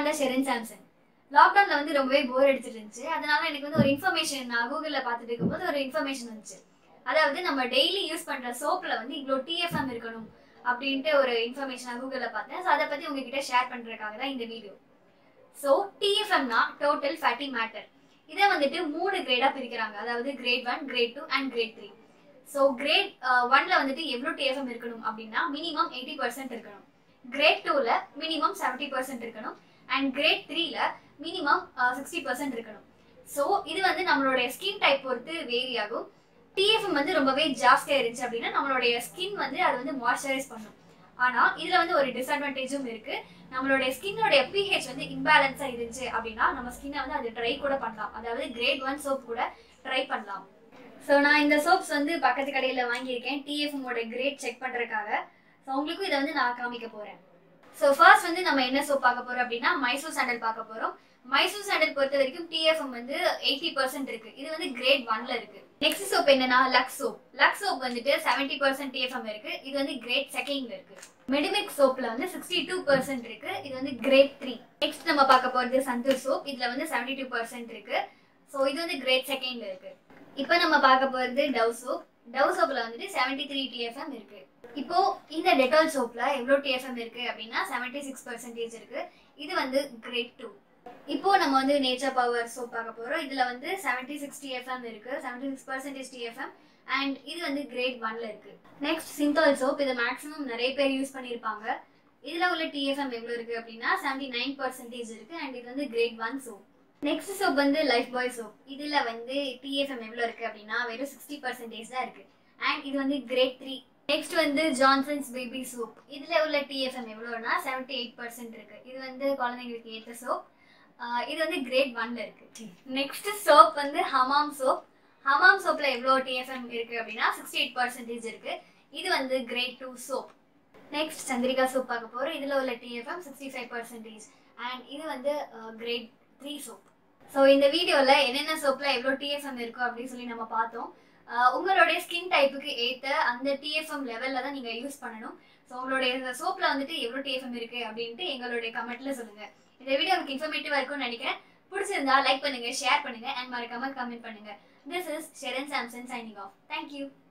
தான் ஷெரின் சாம்சன் லாக்டவுன்ல வந்து ரொம்பவே போர் அடிச்சிட்டு இருந்துச்சு அதனால எனக்கு வந்து ஒரு இன்ஃபர்மேஷன் நான் கூகுளில் பார்த்துட்டு இருக்கும்போது ஒரு இன்ஃபர்மேஷன் வந்துச்சு அதாவது நம்ம டெய்லி யூஸ் பண்ற சோப்ல வந்து இவ்வளோ டிஎஃப்எம் இருக்கணும் அப்படின்ட்டு ஒரு இன்ஃபர்மேஷன் நான் கூகுளில் பார்த்தேன் ஸோ அதை பத்தி உங்ககிட்ட ஷேர் பண்றதுக்காக தான் இந்த வீடியோ ஸோ டிஎஃப்எம்னா டோட்டல் ஃபேட்டி மேட்டர் இதை வந்துட்டு மூணு கிரேடா பிரிக்கிறாங்க அதாவது grade one grade two and grade three so grade ஒன்ல வந்துட்டு எவ்வளோ டிஎஃப்எம் இருக்கணும் அப்படின்னா மினிமம் எயிட்டி பர்சன்ட் இருக்கணும் கிரேட் டூல மினிமம் செவன்ட்டி பர்சன்ட் இருக்கணும் அண்ட் கிரேட் த்ரீல மினிமம் சிக்ஸ்டி பர்சன்ட் இருக்கணும் ஸோ இது வந்து நம்மளுடைய ஸ்கின் டைப் பொறுத்து வேரி ஆகும் டிஎஃப்எம் வந்து ரொம்பவே ஜாஸ்தியாக இருந்துச்சு அப்படின்னா நம்மளுடைய ஸ்கின் வந்து அது வந்து மாய்ஸ்சரைஸ் பண்ணும் ஆனால் இதில் வந்து ஒரு டிஸ்அட்வான்டேஜும் இருக்கு நம்மளுடைய ஸ்கின்னோடைய பிஹெச் வந்து இம்பேலன்ஸாக இருந்துச்சு அப்படின்னா நம்ம ஸ்கின்னை வந்து அது ட்ரை கூட பண்ணலாம் அதாவது கிரேட் ஒன் சோப் கூட ட்ரை பண்ணலாம் ஸோ நான் இந்த சோப்ஸ் வந்து பக்கத்து கடையில் வாங்கியிருக்கேன் டிஎஃப்எம்மோட கிரேட் செக் பண்ணுறதுக்காக ஸோ உங்களுக்கும் இதை வந்து நான் காமிக்க போகிறேன் ஸோ ஃபர்ஸ்ட் வந்து நம்ம என்ன சோப் பார்க்க போறோம் அப்படின்னா மைசூர் சாண்டல் பார்க்க போறோம் மைசூர் சாண்டல் பொறுத்த வரைக்கும் டிஎஃப்எம் வந்து எயிட்டி பர்சன்ட் இருக்கு இது வந்து கிரேட் ஒன்ல இருக்கு நெக்ஸ்ட் சோப் என்னன்னா லக்ஸ் சோப் லக்ஸ் சோப் வந்துட்டு செவன்டி பர்சன்ட் டிஎஃப்எம் இருக்கு இது வந்து கிரேட் செகண்ட்ல இருக்கு மெடிமிக் சோப்ல வந்து சிக்ஸ்டி டூ பர்சன்ட் இருக்கு இது வந்து கிரேட் த்ரீ நெக்ஸ்ட் நம்ம பார்க்க போறது சந்தூர் சோப் இதுல வந்து செவன்டி டூ பர்சன்ட் இருக்கு ஸோ இது வந்து கிரேட் செகண்ட்ல இருக்கு இப்போ நம்ம பார்க்க போறது டவ் சோப் டவ் சோப்ல வந்துட்டு செவன்டி த்ரீ டிஎஃப்எம் இருக்கு இப்போ இந்த டெட்டால் சோப்ல எவ்வளோ டிஎஃப்எம் இருக்கு அப்படின்னா செவன்டி சிக்ஸ் பர்சன்டேஜ் இருக்கு இது வந்து கிரேட் டூ இப்போ நம்ம வந்து நேச்சர் பவர் சோப் பார்க்க போறோம் இதுல வந்து செவன்டி சிக்ஸ் டிஎஃப்எம் இருக்கு seventy six percentage TFM and இது வந்து கிரேட் ஒன்ல இருக்கு நெக்ஸ்ட் சிந்தால் சோப் இதை மேக்ஸிமம் நிறைய பேர் யூஸ் பண்ணியிருப்பாங்க இதுல உள்ள டிஎஃப்எம் எவ்வளோ இருக்கு அப்படின்னா செவன்டி நைன் பர்சன்டேஜ் இருக்கு அண்ட் இது வந்து grade one soap next soap வந்து லைஃப் பாய் சோப் இதுல வந்து டிஎஃப்எம் எவ்வளோ இருக்கு அப்படின்னா வெறும் சிக்ஸ்டி பர்சன்டேஜ் தான் இருக்கு அண்ட் இது வந்து கிரேட் த்ரீ நெக்ஸ்ட் வந்து ஜான்சன்ஸ் பேபி சோப் இதுல உள்ள டிஎஃப்எம் எவ்வளோனா செவன்டி எயிட் பர்சன்ட் இருக்கு இது வந்து குழந்தைங்களுக்கு ஏற்ற சோப் இது வந்து கிரேட் ஒன்ல இருக்கு நெக்ஸ்ட் சோப் வந்து ஹமாம் சோப் ஹமாம் சோப்ல எவ்வளோ டிஎஃப்எம் இருக்கு அப்படின்னா சிக்ஸ்டி எயிட் பர்சன்டேஜ் இருக்கு இது வந்து grade two soap next Chandrika soap பார்க்க போறோம் இதுல உள்ள TFM sixty five percentage and இது வந்து கிரேட் த்ரீ சோப் ஸோ இந்த வீடியோவில் என்னென்ன சோப்பில் எவ்வளோ டிஎஃப்எம் இருக்கும் அப்படின்னு சொல்லி நம்ம பார்த்தோம் ஆஹ் உங்களுடைய ஸ்கின் டைப்புக்கு ஏற்ற அந்த டிஎஃப்எம் லெவலில் தான் நீங்கள் யூஸ் பண்ணணும் ஸோ உங்களுடைய சோப்பில் வந்துட்டு எவ்வளோ டிஎஃப்எம் இருக்குது அப்படின்ட்டு எங்களுடைய கமெண்ட்ல சொல்லுங்கள் இந்த வீடியோ உங்களுக்கு இன்ஃபர்மேட்டிவாக இருக்கும்னு நினைக்கிறேன் பிடிச்சிருந்தா லைக் பண்ணுங்க ஷேர் பண்ணுங்க அண்ட் மறக்காம கமெண்ட் பண்ணுங்க this is Sharon Samson signing off thank you